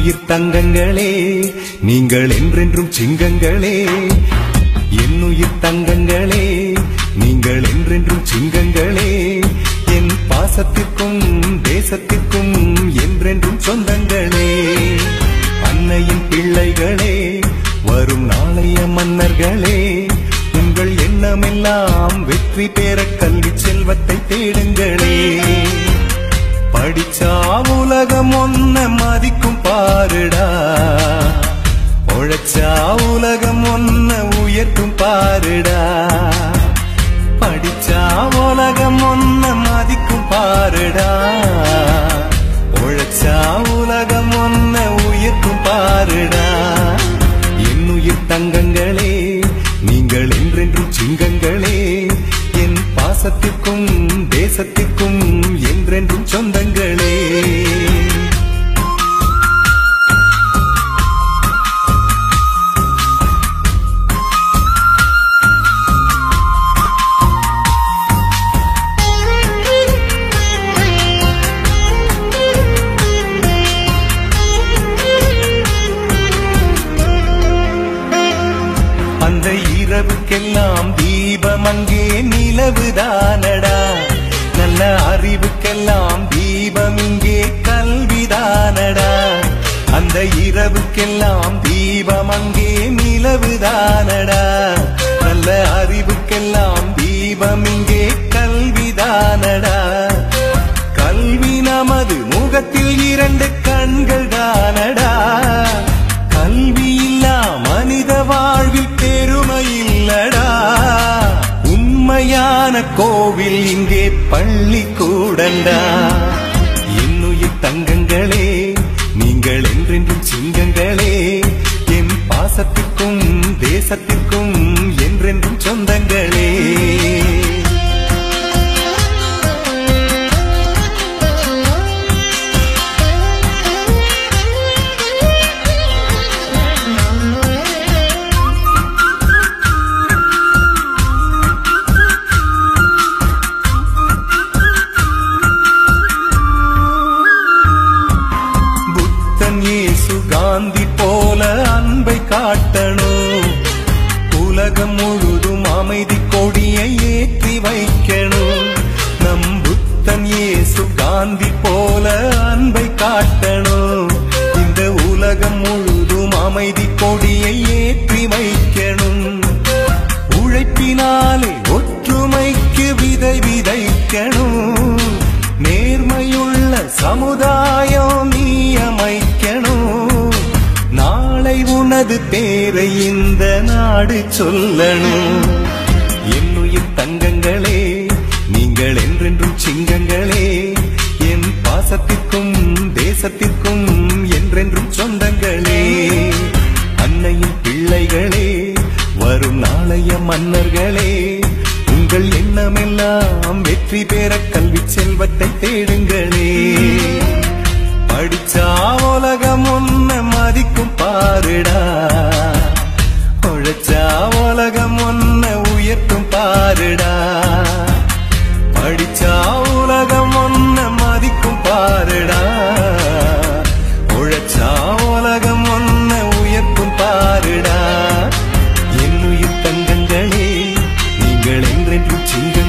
என்னுயிர் தங்கங்களே நீங்கள் என்றென்றும் சிங்கங்களே என்னுயிர் தங்கங்களே நீங்கள் என்றென்றும் சிங்கங்களே என் பாசத்திற்கும் தேசத்திற்கும் என்றென்றும் சொந்தங்களே அன்னையின் பிள்ளைகளே வரும் நாளைய மன்னர்களே உங்கள் எண்ணமெல்லாம் வெற்றி பெற கல்வி செல்வத்தை தேடுங்களே படிச்சா உலகம் ஒன்ன மதிக்கும் பாருடா உழைச்சா உலகம் ஒன்ன உயர்த்தும் பாருடா படிச்சா உலகம் ஒன்ன மதிக்கும் பாருடா உழைச்சா உலகம் ஒன்ன உயர்த்தும் பாருடா என்னுயிர் தங்கங்களே நீங்கள் என்றென்றும் சிங்கங்களே என் பாசத்திற்கும் தேசத்திற்கும் என்றென்றும் சொந்தங்களே அந்த இரவுக்கெல்லாம் தீபம் அங்கே நிலவுதானடா நல்ல அறிவுக்கெல்லாம் தீபம் இங்கே கல்விதானடா அந்த இரவுக்கெல்லாம் தீபம் அங்கே நிலவுதானடா நல்ல அறிவுக்கெல்லாம் தீபம் இங்கே கல்விதானடா கல்வி நமது முகத்தில் இரண்டு கண்கள் தானடா கல்வி இல்லா மனித வாழ்வில் பெருமை இல்லடா உண்மையான கோவில் இங்கே பள்ளி கூடண்டா என்னுயிர் தங்கங்களே நீங்கள் என்றென்றும் சிங்கங்களே என் பாசத்திற்கும் தேசத்திற்கும் என்றென்றும் சொந்தங்களே புத்தன் இயேசு காந்தி போல அன்பை காட்டணும் உலகம் முழுதும் அமைதி கொடியை ஏற்றி வைக்கணும் நம் புத்தன் இயேசு காந்தி போல அன்பை காட்டணும் இந்த உலகம் முழுதும் அமைதி கொடியை ஏற்றி வைக்கணும் உழைப்பினாலே ஒற்றுமைக்கு விதை விதைக்கணும் நேர்மையுள்ள சமுதாயம் நீ அமைக்கணும் நாளை உனது பேரை இந்த நாடு சொல்லணும் என்னுயிர் தங்கங்களே நீங்கள் என்றென்றும் சிங்கங்களே என் பாசத்திற்கும் தேசத்திற்கும் என்றென்றும் சொந்தங்களே அன்னையின் பிள்ளைகளே வரும் நாளைய மன்னர்களே உங்கள் எண்ணமெல்லாம் வெற்றி பெற கல்வி செல்வத்தை தேடுங்களே படிச்சா உலகம் ஒன்ன மதிக்கும் பாருடா உழைச்சா உலகம் ஒன்ன உயர்த்தும் பாருடா படிச்சா உலகம் ஒன்ன மதிக்கும் பாருடா உழைச்சா உலகம் ஒன்ன உயர்த்தும் பாருடா என்னுயிர் தங்கங்களே நீங்கள் என்றென்றும் சிங்க